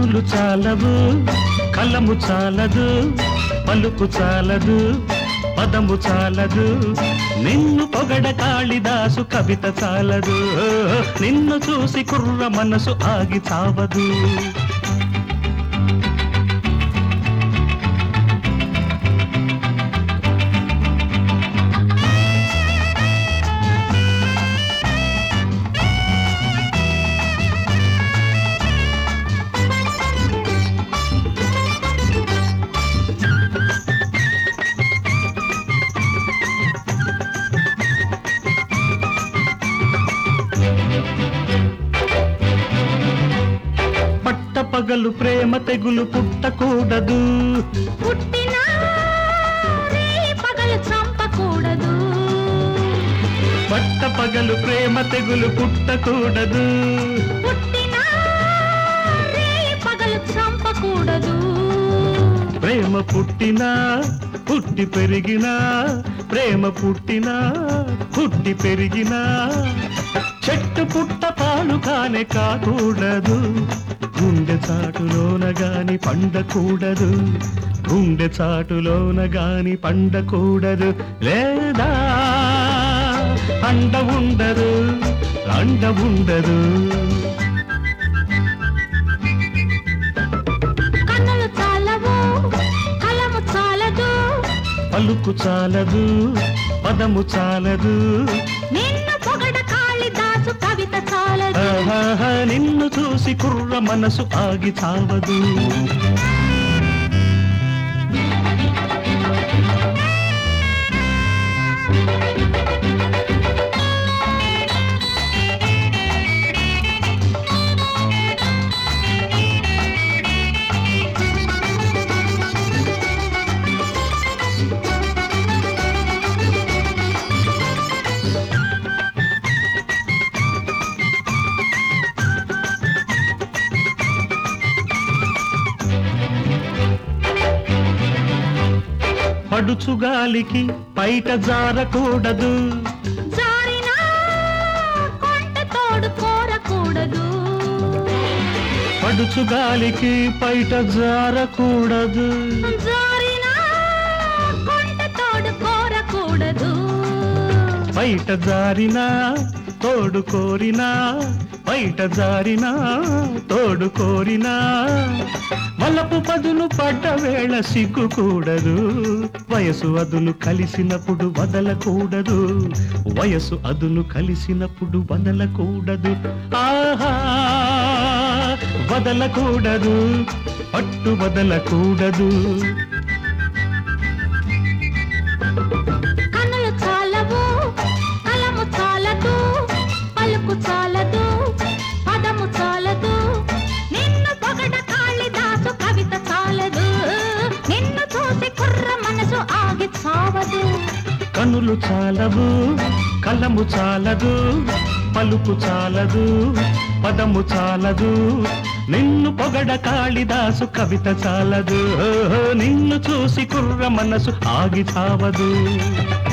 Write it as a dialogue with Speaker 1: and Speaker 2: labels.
Speaker 1: కనులు చాలవు కలము చాలదు పలుకు చాలదు పదము చాలదు నిన్ను పొగడ కాళిదాసు కవిత చాలదు నిన్ను చూసి కుర్ర మనసు ఆగి చావదు పట్టపగలు ప్రేమ తెగులు పుట్టకూడదు
Speaker 2: పుట్టినా రే పగలు చంపకూడదు
Speaker 1: పట్టపగలు ప్రేమ తెగులు పుట్టకూడదు
Speaker 2: పుట్టినా రే పగలు చంపకూడదు
Speaker 1: ప్రేమ పుట్టినా పుట్టి పెరిగినా ప్రేమ పుట్టినా పుట్టి పెరిగినా చెట్టు పుట్ట పాలు కానే కాకూడదు గుండె చాటులోన గాని పండకూడదు గుండె చాటులోన గాని పండకూడదు లేదా అండ ఉండదు అండ ఉండదు
Speaker 2: కన్నులు చాలవు కలము చాలదు
Speaker 1: పలుకు చాలదు పదము చాలదు
Speaker 2: నిన్ను పొగడ కాళిదాసు కవిత చాలదు
Speaker 1: ఆహాహా, నిన్ను చూసి కుర్ర మనసు ఆగి చావదు పడుచుగాలికి బయట జారకూడదు
Speaker 2: జారినా కొంట తోడు కోరకూడదు
Speaker 1: పడుచుగాలికి బయట జారకూడదు
Speaker 2: జారినా కొంట తోడు కోరకూడదు
Speaker 1: బయట జారినా తోడు కోరినా బయట జారినా తోడు కోరినా వలపు పదును పడ్డ వేళ సిగ్గుకూడదు వయసు అదును కలిసినప్పుడు వదలకూడదు వయసు అదును కలిసినప్పుడు వదలకూడదు ఆహా వదలకూడదు పట్టు వదలకూడదు
Speaker 2: కన్నులు చాలవు కలము చాలదు పలుకు చాలదు పదము చాలదు నిన్ను పొగడ కాళిదాసు కవిత చాలదు నిన్ను చూసి కుర్ర మనసు ఆగి చావదు
Speaker 1: కనులు చాలవు కలము చాలదు పలుకు చాలదు పదము చాలదు నిన్ను పొగడ కాళిదాసు కవిత చాలదు నిన్ను చూసి కుర్ర మనసు ఆగి చావదు